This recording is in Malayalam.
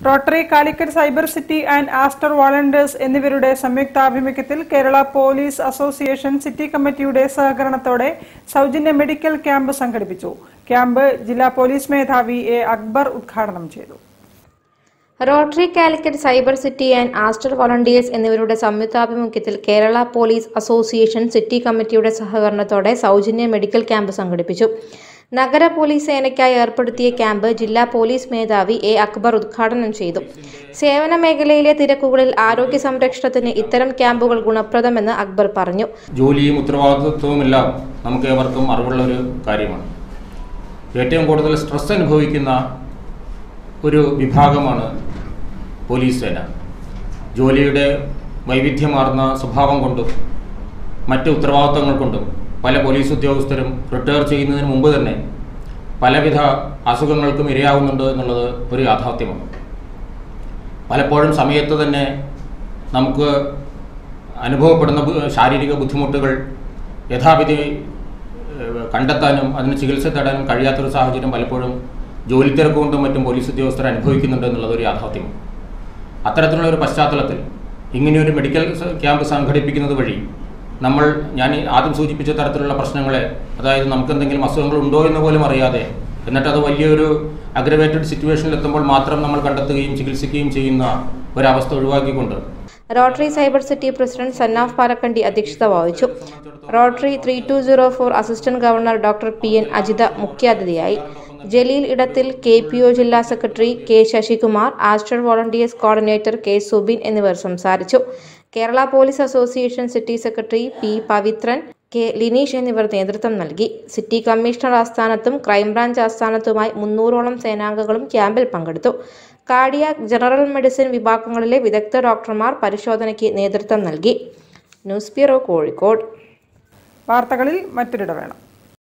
rotary Calicut Cyber City and Aster volunteers എന്നിവരുടെ സംയുക്താഭിമുഖ്യത്തിൽ കേരള പോലീസ് അസോസിയേഷൻ സിറ്റി കമ്മിറ്റിയുടെ സഹകരണത്തോടെ സൗജന്യ മെഡിക്കൽ ക്യാമ്പ് സംഘടിപ്പിച്ചു ക്യാമ്പ് ജില്ലാ പോലീസ് മേധാവി എ അക്ബർ ഉദ്ഘാടനം ചെയ്തു Rotary Calicut Cyber City and Aster volunteers എന്നിവരുടെ സംയുക്താഭിമുഖ്യത്തിൽ കേരള പോലീസ് അസോസിയേഷൻ സിറ്റി കമ്മിറ്റിയുടെ സഹകരണത്തോടെ സൗജന്യ മെഡിക്കൽ ക്യാമ്പ് സംഘടിപ്പിച്ചു നഗര പോലീസ് സേനയ്ക്കായി ഏർപ്പെടുത്തിയ ക്യാമ്പ് ജില്ലാ പോലീസ് മേധാവി എ അക്ബർ ഉദ്ഘാടനം ചെയ്തു സേവന മേഖലയിലെ തിരക്കുകളിൽ ആരോഗ്യ സംരക്ഷണത്തിന് ഇത്തരം ക്യാമ്പുകൾ ഗുണപ്രദമെന്ന് അക്ബർ പറഞ്ഞു ജോലിയും ഉത്തരവാദിത്വവുമെല്ലാം നമുക്ക് ഏവർക്കും അറിവുള്ള ഒരു കാര്യമാണ് ഏറ്റവും കൂടുതൽ സ്ട്രെസ് അനുഭവിക്കുന്ന ഒരു വിഭാഗമാണ് പോലീസ് സേന ജോലിയുടെ വൈവിധ്യമാർന്ന സ്വഭാവം കൊണ്ടും മറ്റ് ഉത്തരവാദിത്തങ്ങൾ കൊണ്ടും പല പോലീസ് ഉദ്യോഗസ്ഥരും റിട്ടയർ ചെയ്യുന്നതിന് മുമ്പ് തന്നെ പലവിധ അസുഖങ്ങൾക്കും ഇരയാവുന്നുണ്ട് എന്നുള്ളത് ഒരു യാഥാർത്ഥ്യമാണ് പലപ്പോഴും സമയത്ത് തന്നെ നമുക്ക് അനുഭവപ്പെടുന്ന ബു- ശാരീരിക ബുദ്ധിമുട്ടുകൾ യഥാവിധി ഏഹ്, കണ്ടെത്താനും അതിന് ചികിത്സ തേടാനും കഴിയാത്തൊരു സാഹചര്യം പലപ്പോഴും ജോലി തിരക്ക് കൊണ്ടും മറ്റും പോലീസ് ഉദ്യോഗസ്ഥർ അനുഭവിക്കുന്നുണ്ട് എന്നുള്ളത് ഒരു യാഥാർത്ഥ്യമാണ് അത്തരത്തിലുള്ള ഒരു പശ്ചാത്തലത്തിൽ ഇങ്ങനെയൊരു മെഡിക്കൽ സ- ക്യാമ്പ് സംഘടിപ്പിക്കുന്നത് വഴി നമ്മൾ ഞാൻ ഈ ആദ്യം സൂചിപ്പിച്ച തരത്തിലുള്ള പ്രശ്നങ്ങളെ അതായത് നമുക്ക് എന്തെങ്കിലും അസുഖങ്ങൾ ഉണ്ടോ എന്ന് പോലും അറിയാതെ എന്നിട്ട് അത് വലിയൊരു അഗ്രവേറ്റഡ് സിറ്റുവേഷനിൽ എത്തുമ്പോൾ മാത്രം നമ്മൾ കണ്ടെത്തുകയും ചികിത്സിക്കുകയും ചെയ്യുന്ന ഒരവസ്ഥ ഒഴിവാക്കിക്കൊണ്ട് Rotary Cyber City president Sannaf Palakkandi അധ്യക്ഷത വഹിച്ചു Rotary three two zero four assistant governor doctor P N Ajitha മുഖ്യാതിഥിയായി Jaleel Edathil K P O ജില്ലാ secretary K Sasikumar Aster volunteers coordinator K Subin എന്നിവർ സംസാരിച്ചു Kerala Police Association City secretary P Pavithran K Lineesh എന്നിവർ നേതൃത്വം നൽകി സിറ്റി കമ്മീഷണർ ആസ്ഥാനത്തും ക്രൈംബ്രാഞ്ച് ആസ്ഥാനത്തുമായി മുന്നൂറോളം സേനാംഗങ്ങളും ക്യാമ്പിൽ പങ്കെടുത്തു കാർഡിയാക് ജനറൽ മെഡിസിൻ വിഭാഗങ്ങളിലെ വിദഗ്ധ ഡോക്ടർമാർ പരിശോധനയ്ക്ക് നേതൃത്വം നൽകി ന്യൂസ് ബ്യൂറോ കോഴിക്കോട് വാർത്തകളിൽ മറ്റൊരിടവേള